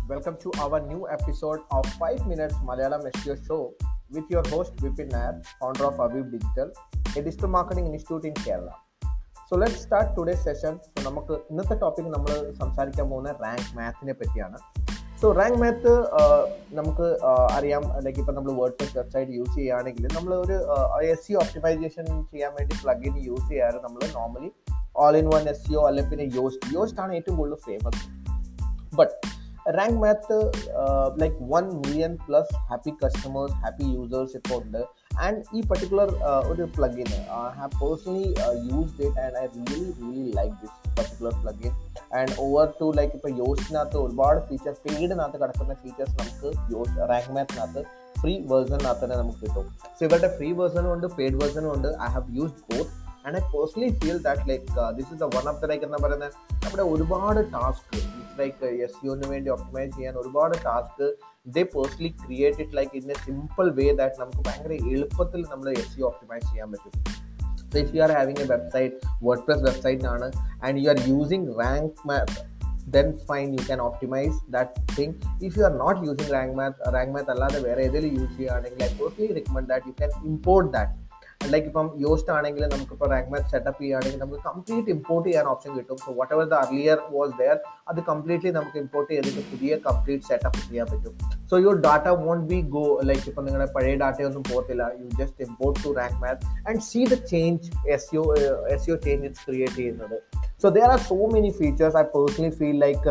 Welcome to our new episode of 5 Minutes Malayalam SEO Show with your host Vipin Nair, founder of Aviv Digital, a digital marketing institute in Kerala. So let start today session so നമുക്ക് ഇന്നത്തെ topic നമ്മൾ സംസാരിക്കാൻ പോകുന്ന rank മാത്തിനെ പറ്റിയാണ് so rank math നമുക്ക് uh, അറിയാം like ഇപ്പം നമ്മൾ വേർഡ് പ്ലസ് വെബ്സൈറ്റ് യൂസ് ചെയ്യുകയാണെങ്കിൽ നമ്മൾ ഒരു എസ് സി ഒപ്റ്റിമൈസേഷൻ ചെയ്യാൻ വേണ്ടി പ്ലഗിൻ യൂസ് ചെയ്യാറ് നമ്മൾ normally all in one SEO അല്ലെങ്കിൽ പിന്നെ യോസ്റ്റ് യോസ്റ്റ് ആണ് ഏറ്റവും കൂടുതൽ famous but rank math like one million plus happy customers happy users ഇപ്പോൾ ഉണ്ട് ആൻഡ് ഈ പർട്ടിക്കുലർ ഒരു plugin I have personally used it and I really really like this particular plugin and over to like ഇപ്പോൾ യോസ്റ്റിനകത്ത് ഒരുപാട് features പെയ്ഡിനകത്ത് കിടക്കുന്ന features നമുക്ക് യോസ് rank മാത്തിനകത്ത് free വേർഷനകത്ത് തന്നെ നമുക്ക് കിട്ടും സോ ഇവരുടെ ഫ്രീ വേർഷനും ഉണ്ട് പെയ്ഡ് വേർഷനും ഉണ്ട് I have used both and I personally feel that like this is the one of the like എന്താ പറയുന്നത് നമ്മുടെ ഒരുപാട് ടാസ്ക് ലൈക്ക് എസ് യുവിന് വേണ്ടി ഒപ്റ്റിമൈസ് ചെയ്യാൻ ഒരുപാട് task they personally create it like in a simple way that നമുക്ക് ഭയങ്കര എളുപ്പത്തിൽ നമ്മൾ എസ് യു ഒപ്റ്റിമൈസ് ചെയ്യാൻ പറ്റും so if you are having a website WordPress website ആണ് and you are using rank math then fine you can optimize that thing if you are not using rank math rank math അല്ലാതെ വേറെ ഏതെങ്കിലും use ചെയ്യുകയാണെങ്കിൽ I personally recommend that you can import that like ഇപ്പം Yoast ആണെങ്കിൽ നമുക്കിപ്പോൾ rank math setup ചെയ്യുകയാണെങ്കിൽ നമുക്ക് complete import ചെയ്യാൻ ഓപ്ഷൻ കിട്ടും so whatever the earlier was there അത് കംപ്ലീറ്റ്ലി നമുക്ക് ഇമ്പോർട്ട് ചെയ്തിട്ട് പുതിയ കംപ്ലീറ്റ് സെറ്റപ്പ് ചെയ്യാൻ പറ്റും so your data won't be go like ഇപ്പം നിങ്ങളുടെ പഴയ ഡാറ്റയൊന്നും പോകത്തില്ല you just import to rank math and see the change SEO S U change it's create ചെയ്യുന്നത് so there are so many features I personally feel like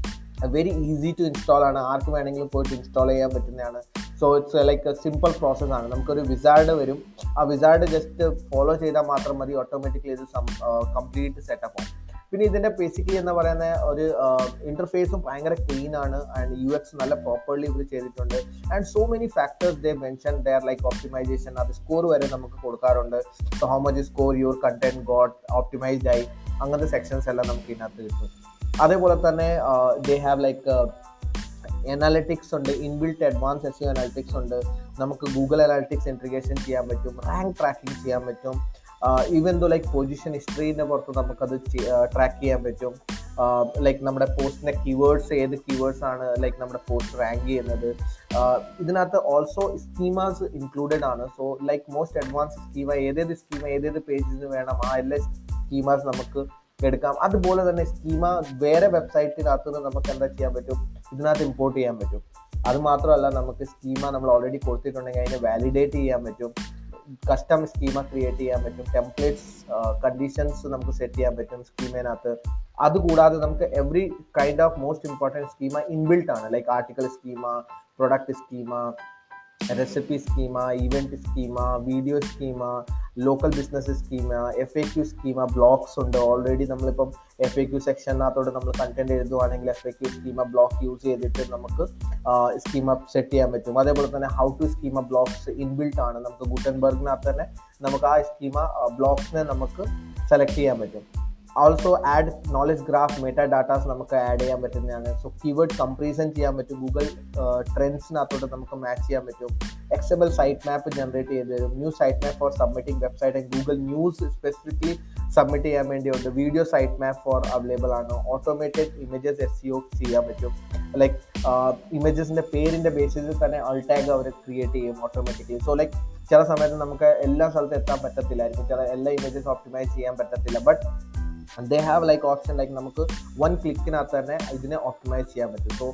very easy to install ആണ് ആർക്ക് വേണമെങ്കിലും പോയിട്ട് install ചെയ്യാൻ പറ്റുന്നതാണ് so it's like simple process ആണ് നമുക്കൊരു wizard വരും ആ വിസാർഡ് ജസ്റ്റ് ഫോളോ ചെയ്താൽ മാത്രം മതി ഓട്ടോമാറ്റിക്കലി ഇത് കംപ്ലീറ്റ് സെറ്റപ്പ് ആവും പിന്നെ ഇതിന്റെ ബേസിക്കലി എന്ന് പറയുന്ന ഒരു ഇന്റർഫേസും ഭയങ്കര ക്ലീൻ ആണ് ആൻഡ് യു എക്സ് നല്ല പ്രോപ്പർലി ഇവർ ചെയ്തിട്ടുണ്ട് and so many factors they mention there like optimisation അത് സ്കോർ വരെ നമുക്ക് കൊടുക്കാറുണ്ട് so how much score your content got optimised ആയി അങ്ങനത്തെ സെക്ഷൻസ് എല്ലാം നമുക്ക് ഇതിനകത്ത് കിട്ടും അതേപോലെ തന്നെ ദേ ഹാവ് ലൈക്ക് അനാലിറ്റിക്സ് ഉണ്ട് inbuilt advance SEO analytics ഉണ്ട് നമുക്ക് ഗൂഗിൾ അനാലിറ്റിക്സ് ഇൻട്രിഗേഷൻ ചെയ്യാൻ പറ്റും റാങ്ക് ട്രാക്കിംഗ് ചെയ്യാൻ പറ്റും ഈവൻ ദോ ലൈക്ക് പൊസിഷൻ ഹിസ്റ്ററിന്റെ പുറത്ത് നമുക്കത് ട്രാക്ക് ചെയ്യാൻ പറ്റും ലൈക്ക് നമ്മുടെ പോസ്റ്റിന്റെ കീവേഡ്സ് ഏത് കീവേഡ്സ് ആണ് ലൈക്ക് നമ്മുടെ പോസ്റ്റ് റാങ്ക് ചെയ്യുന്നത് ഇതിനകത്ത് ഓൾസോ സ്കീമാസ് ഇൻക്ലൂഡഡ് ആണ് so like most advance schema ഏതേത് സ്കീമ ഏതേത് പേജിന് വേണം ആ എല്ലാ സ്കീമാസ് നമുക്ക് എടുക്കാം അതുപോലെ തന്നെ സ്കീമ വേറെ വെബ്സൈറ്റിനകത്ത് നിന്ന് നമുക്ക് എന്താ ചെയ്യാൻ പറ്റും ഇതിനകത്ത് ഇമ്പോർട്ട് ചെയ്യാൻ പറ്റും അത് മാത്രമല്ല നമുക്ക് സ്കീമ നമ്മൾ ഓൾറെഡി കൊടുത്തിട്ടുണ്ടെങ്കിൽ അതിനെ വാലിഡേറ്റ് ചെയ്യാൻ പറ്റും കസ്റ്റം സ്കീമ ക്രിയേറ്റ് ചെയ്യാൻ പറ്റും ടെംപ്ലേറ്റ്സ് കണ്ടീഷൻസ് നമുക്ക് സെറ്റ് ചെയ്യാൻ പറ്റും സ്കീമിനകത്ത് അതുകൂടാതെ നമുക്ക് every kind of most important schema inbuilt ആണ് like article schema product schema recipe schema event schema video schema local business schema F A Q schema blocks ഉണ്ട് ഓൾറെഡി നമ്മളിപ്പം എഫ് എ ക്യു സെക്ഷനകത്തോട് നമ്മൾ കണ്ടന്റ് എഴുതുവാണെങ്കിൽ F A Q schema block use ചെയ്തിട്ട് നമുക്ക് schema set ചെയ്യാൻ പറ്റും അതേപോലെ തന്നെ how to schema blocks inbuilt ആണ് നമുക്ക് ഗുട്ടൻബർഗിനകത്ത് തന്നെ നമുക്ക് ആ സ്കീമ ബ്ലോക്സിനെ നമുക്ക് സെലക്ട് ചെയ്യാൻ പറ്റും also add knowledge graph meta datas നമുക്ക് ആഡ് ചെയ്യാൻ പറ്റുന്നതാണ് സോ കീവേഡ് കംപ്രീസൺ ചെയ്യാൻ പറ്റും ഗൂഗിൾ ട്രെൻഡ്സിനകത്തോട്ട് നമുക്ക് മാച്ച് ചെയ്യാൻ പറ്റും എക്സബിൾ സൈറ്റ് മാപ്പ് ജനറേറ്റ് ചെയ്ത് തരും new site map for submitting website and Google news specifically submit ചെയ്യാൻ വേണ്ടിയുണ്ട് video site map for available ആണ് ഓട്ടോമേറ്റഡ് ഇമേജസ് എസ് സിഒ ചെയ്യാൻ പറ്റും ലൈക്ക് ഇമേജസിന്റെ പേരിന്റെ ബേസിസിൽ തന്നെ അൾടാഗ് അവർ ക്രിയേറ്റ് ചെയ്യും ഓട്ടോമാറ്റിക്കലി സോ ലൈക്ക് ചില സമയത്ത് നമുക്ക് എല്ലാ സ്ഥലത്തും എത്താൻ പറ്റത്തില്ലായിരിക്കും ചില എല്ലാ ഇമേജസ് ഓപ്റ്റിമൈസ് ചെയ്യാൻ പറ്റത്തില്ല but they have like option like നമുക്ക് വൺ ക്ലിക്കിനകത്ത് തന്നെ ഇതിനെ ഓപ്റ്റിമൈസ് ചെയ്യാൻ പറ്റും സോ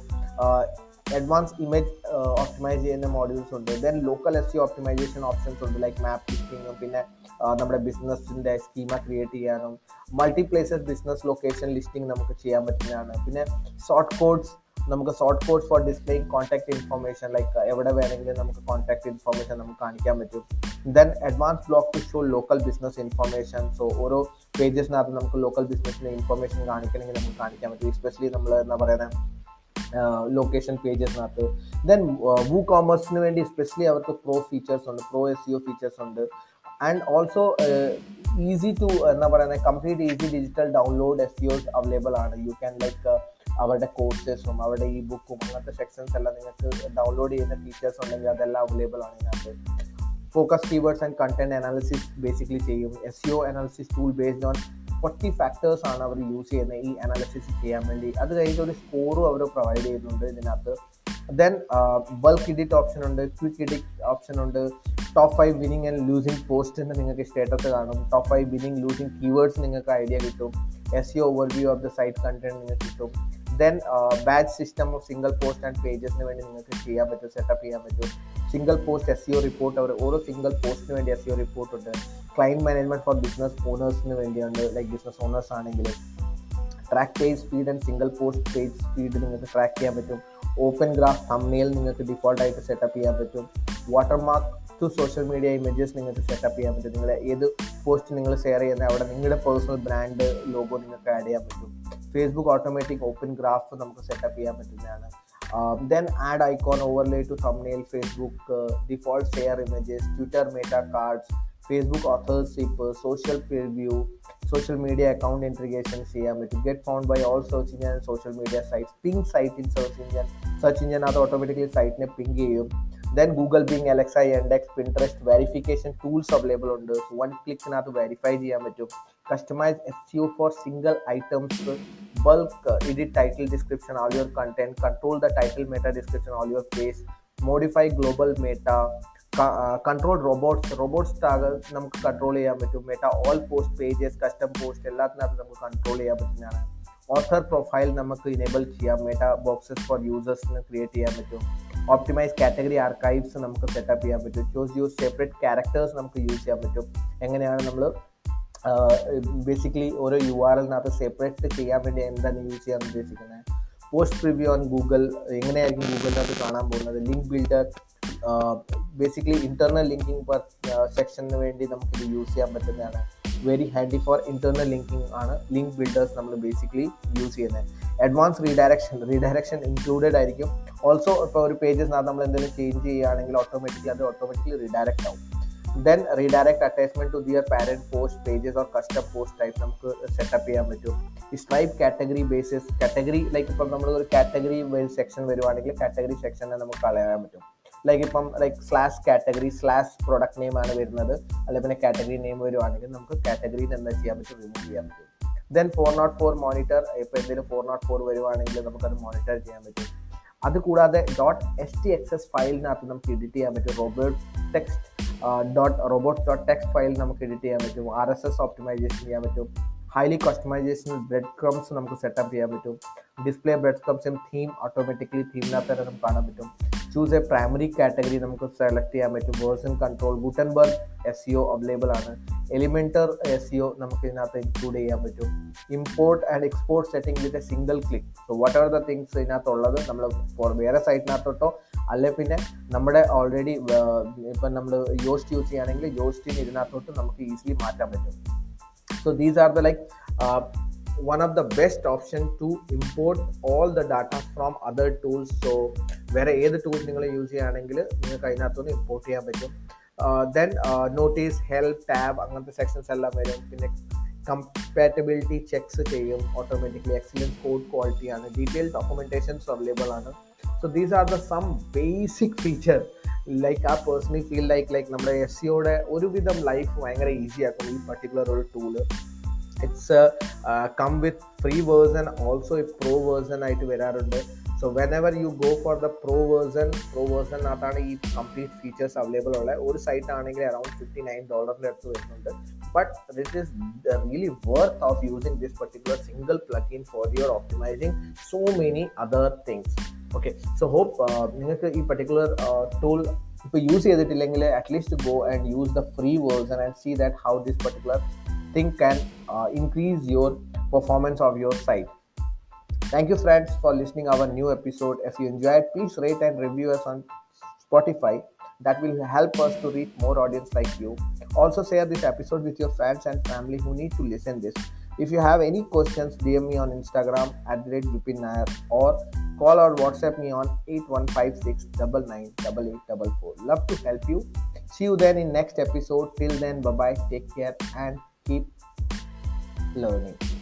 അഡ്വാൻസ് ഇമേജ് ഓപ്റ്റിമൈസ് ചെയ്യുന്ന മോഡ്യൂൾസ് ഉണ്ട് then local SEO optimisation options ഉണ്ട് ലൈക്ക് മാപ്പ് ലിസ്റ്റിങ്ങും പിന്നെ നമ്മുടെ ബിസിനസ്സിൻ്റെ സ്കീമ ക്രിയേറ്റ് ചെയ്യാനും multi places business location listing നമുക്ക് ചെയ്യാൻ പറ്റുന്നതാണ് പിന്നെ ഷോർട്ട് കോഡ്സ് നമുക്ക് short codes for displaying contact information like എവിടെ വേണമെങ്കിലും നമുക്ക് കോൺടാക്ട് ഇൻഫർമേഷൻ നമുക്ക് കാണിക്കാൻ പറ്റും then advance block to show local business information so ഓരോ പേജസിനകത്ത് നമുക്ക് ലോക്കൽ ബിസിനസ്സിന്റെ ഇൻഫർമേഷൻ കാണിക്കണമെങ്കിൽ നമുക്ക് കാണിക്കാൻ പറ്റും എസ്പെഷ്യലി നമ്മൾ എന്താ പറയുന്നത് ലൊക്കേഷൻ പേജസിനകത്ത് ദെൻ വൂ കോമേഴ്സിന് വേണ്ടി എസ്പെഷ്യലി അവർക്ക് പ്രോ ഫീച്ചേഴ്സ് ഉണ്ട് പ്രോ എസ് സിഒ ഫീച്ചേഴ്സ് ഉണ്ട് ആൻഡ് ഓൾസോ ഈസി ടു എന്താ പറയുന്നത് complete easy digital download SEOs available ആണ് യു ക്യാൻ ലൈക്ക് അവരുടെ കോഴ്സസും അവരുടെ ഈ ബുക്കും അങ്ങനത്തെ സെക്ഷൻസ് എല്ലാം നിങ്ങൾക്ക് ഡൗൺലോഡ് ചെയ്യുന്ന ഫീച്ചേഴ്സ് ഉണ്ടെങ്കിൽ അതെല്ലാം അവൈലബിൾ ആണ് ഇതിനകത്ത് focus keywords and content analysis basically ചെയ്യും SEO analysis tool based on forty factors ആണ് അവർ യൂസ് ചെയ്യുന്നത് ഈ അനാലിസിസ് ചെയ്യാൻ വേണ്ടി അത് കഴിഞ്ഞിട്ട് ഒരു സ്കോറും അവർ പ്രൊവൈഡ് ചെയ്യുന്നുണ്ട് ഇതിനകത്ത് ദെൻ ബൾക്ക് എഡിറ്റ് ഓപ്ഷൻ ഉണ്ട് ക്വിക്ക് എഡിറ്റ് ഓപ്ഷൻ ഉണ്ട് top five winning and losing post എന്ന് നിങ്ങൾക്ക് സ്റ്റേറ്റസ് കാണും top five winning losing keywords നിങ്ങൾക്ക് ഐഡിയ കിട്ടും SEO overview of the site content നിങ്ങൾക്ക് കിട്ടും then batch system of single post and പേജസിന് വേണ്ടി നിങ്ങൾക്ക് ചെയ്യാൻ പറ്റും സെറ്റപ്പ് ചെയ്യാൻ പറ്റും single post SEO report അവർ ഓരോ സിംഗിൾ പോസ്റ്റിന് വേണ്ടി എസ് സിഒ റിപ്പോർട്ട് ഉണ്ട് ക്ലൈൻറ്റ് മാനേജ്മെന്റ് ഫോർ ബിസിനസ് ഓണേഴ്സിന് വേണ്ടിയുണ്ട് ലൈക്ക് ബിസിനസ് ഓണേഴ്സ് ആണെങ്കിൽ track page speed and single post page speed നിങ്ങൾക്ക് ട്രാക്ക് ചെയ്യാൻ പറ്റും ഓപ്പൺ ഗ്രാഫ് തമ്മിൽ നിങ്ങൾക്ക് ഡിഫോൾട്ട് ആയിട്ട് സെറ്റപ്പ് ചെയ്യാൻ പറ്റും watermark to social media images നിങ്ങൾക്ക് സെറ്റപ്പ് ചെയ്യാൻ പറ്റും നിങ്ങൾ ഏത് പോസ്റ്റ് നിങ്ങൾ ഷെയർ ചെയ്യുന്ന അവിടെ നിങ്ങളുടെ പേഴ്സണൽ ബ്രാൻഡ് ലോഗോ നിങ്ങൾക്ക് ആഡ് ചെയ്യാൻ പറ്റും ഫേസ്ബുക്ക് ഓട്ടോമാറ്റിക് ഓപ്പൺ ഗ്രാഫ് നമുക്ക് സെറ്റപ്പ് ചെയ്യാൻ പറ്റുന്നതാണ് then add icon overlay to തമ്മിൽ Facebook default share images Twitter meta cards Facebook authorship social preview social media account integration ചെയ്യാൻ പറ്റും get found by all search engine social media sites ping site in search engine search engine അത് automatically സൈറ്റിനെ ping ചെയ്യും then Google Bing Alexa Yandex Pinterest verification tools available ഉണ്ട് one ക്ലിക്കിനകത്ത് verify ചെയ്യാൻ പറ്റും customize S U for single items bulk edit title description all your content control the title meta description all your pace modify global meta control robots robots tag നമുക്ക് control ചെയ്യാൻ പറ്റും meta all post pages custom post എല്ലാത്തിനകത്ത് നമുക്ക് control ചെയ്യാൻ പറ്റുന്നതാണ് author profile നമുക്ക് enable ചെയ്യാം meta boxes for യൂസേഴ്സിന് ക്രിയേറ്റ് ചെയ്യാൻ പറ്റും ഓപ്റ്റിമൈസ് കാറ്റഗറി ആർക്കൈവ്സ് നമുക്ക് സെറ്റപ്പ് ചെയ്യാൻ പറ്റും ചൂസ് യൂസ് സെപ്പറേറ്റ് ക്യാരക്ടേഴ്സ് നമുക്ക് യൂസ് ചെയ്യാൻ പറ്റും എങ്ങനെയാണ് നമ്മൾ ബേസിക്കലി ഓരോ യു ആർ എല്ലിനകത്ത് സെപ്പറേറ്റ് ചെയ്യാൻ വേണ്ടി എന്താണ് യൂസ് ചെയ്യാൻ ഉദ്ദേശിക്കുന്നത് പോസ്റ്റ് പ്രിവ്യൂ ഓൺ ഗൂഗിൾ എങ്ങനെയായിരിക്കും ഗൂഗിളിനകത്ത് കാണാൻ പോകുന്നത് link builder basically internal linking per സെക്ഷന് വേണ്ടി നമുക്കിത് യൂസ് ചെയ്യാൻ പറ്റുന്നതാണ് very handy for internal linking ആണ് ലിങ്ക് ബിൽഡേഴ്സ് നമ്മൾ ബേസിക്കലി യൂസ് ചെയ്യുന്നത് അഡ്വാൻസ് റീഡയറക്ഷൻ റീഡയറക്ഷൻ ഇൻക്ലൂഡഡ് ആയിരിക്കും ഓൾസോ ഇപ്പോൾ ഒരു പേജസിനകത്ത് നമ്മൾ എന്തെങ്കിലും ചേഞ്ച് ചെയ്യുകയാണെങ്കിൽ ഓട്ടോമാറ്റിക്കലി അത് ഓട്ടോമാറ്റിക്കലി റീഡയറക്റ്റ് ആവും then redirect attachment to their parent post pages or custom post type നമുക്ക് സെറ്റപ്പ് ചെയ്യാൻ പറ്റും ഈ stripe category basis category like ഇപ്പം നമ്മൾ ഒരു കാറ്റഗറി സെക്ഷൻ വരുവാണെങ്കിൽ കാറ്റഗറി സെക്ഷനെ നമുക്ക് കളയാൻ പറ്റും ലൈക്ക് ഇപ്പം like slash category slash product name ആണ് വരുന്നത് അല്ലെങ്കിൽ പിന്നെ കാറ്റഗറി നെയിം വരുവാണെങ്കിൽ നമുക്ക് കാറ്റഗറിയിൽ എന്താ ചെയ്യാൻ പറ്റും റിമൂവ് ചെയ്യാൻ പറ്റും then four not four monitor ഇപ്പോൾ എന്തെങ്കിലും ഫോർ നോട്ട് ഫോർ വരുവാണെങ്കിൽ നമുക്കത് മോണിറ്റർ ചെയ്യാൻ പറ്റും അത് കൂടാതെ dot S T X S ഫയലിനകത്ത് നമുക്ക് എഡിറ്റ് ചെയ്യാൻ പറ്റും robot text dot robot dot text file നമുക്ക് എഡിറ്റ് ചെയ്യാൻ പറ്റും ആർ എസ് എസ് ഓപ്റ്റിമൈസേഷൻ ചെയ്യാൻ പറ്റും ഹൈലി കസ്റ്റമൈസേഷൻ ബ്രെഡ് ക്രംസ് നമുക്ക് സെറ്റപ്പ് ചെയ്യാൻ പറ്റും ഡിസ്പ്ലേ ബ്രെഡ് ക്രംസും തീം ഓട്ടോമാറ്റിക്കലി തീമിനകത്ത് തന്നെ നമുക്ക് കാണാൻ പറ്റും ചൂസ് എ പ്രൈമറി കാറ്റഗറി നമുക്ക് സെലക്ട് ചെയ്യാൻ പറ്റും version control Gutenberg SEO available ആണ് എലിമെന്റർ എസ് സിഒ നമുക്ക് ഇതിനകത്ത് ഇൻക്ലൂഡ് ചെയ്യാൻ പറ്റും import and export setting with a single click so whatever the things ഇതിനകത്തുള്ളത് നമ്മൾ വേറെ സൈറ്റിനകത്തോട്ടോ അല്ലെ പിന്നെ നമ്മുടെ ഓൾറെഡി ഇപ്പം നമ്മൾ യോസ്റ്റ് യൂസ് ചെയ്യുകയാണെങ്കിൽ യോസ്റ്റിന് ഇതിനകത്തോട്ട് നമുക്ക് ഈസിലി മാറ്റാൻ പറ്റും so these are the like uh, one of the best option to import all the data from other tools so വേറെ ഏത് ടൂൾസ് നിങ്ങൾ യൂസ് ചെയ്യുകയാണെങ്കിൽ നിങ്ങൾക്ക് അതിനകത്തുനിന്ന് ഇമ്പോർട്ട് ചെയ്യാൻ പറ്റും ദെൻ നോട്ടീസ് ഹെൽപ്പ് ടാബ് അങ്ങനത്തെ സെക്ഷൻസ് എല്ലാം വരും പിന്നെ കമ്പാറ്റബിലിറ്റി ചെക്സ് ചെയ്യും ഓട്ടോമാറ്റിക്കലി എക്സലൻറ്റ് കോഡ് ക്വാളിറ്റി ആണ് ഡീറ്റെയിൽ ഡോക്യുമെന്റേഷൻസ് അവൈലബിൾ ആണ് so these are the some basic feature like ah personally feel like like നമ്മുടെ എസ് സിയുടെ ഒരുവിധം ലൈഫ് ഭയങ്കര ഈസി ആക്കും ഈ പർട്ടിക്കുലർ ഒരു tool it's come with free version also pro version ആയിട്ട് വരാറുണ്ട് so whenever you go for the pro version pro വേർസണിനകത്താണ് ഈ കംപ്ലീറ്റ് ഫീച്ചേഴ്സ് അവൈലബിൾ ഉള്ളത് ഒരു സൈറ്റ് ആണെങ്കിൽ അറൌണ്ട് ഫിഫ്റ്റി നയൻ ഡോളറിൻ്റെ അടുത്ത് വരുന്നുണ്ട് but this is really worth of using this particular single plugin for your optimizing so many other things okay so hope നിങ്ങൾക്ക് ഈ particular tool ഇപ്പോൾ use ചെയ്തിട്ടില്ലെങ്കിൽ at least go and use the free version and see that how this particular thing can uh, increase your performance of your site thank you friends for listening our new episode if you enjoyed please rate and review us on spotify that will help us to reach more audience like you also share this episode with your friends and family who need to listen this if you have any questions dm me on instagram at the rate Vipin Nair, or call or whatsapp me on 8156 love to help you see you then in next episode till then bye bye take care and keep learning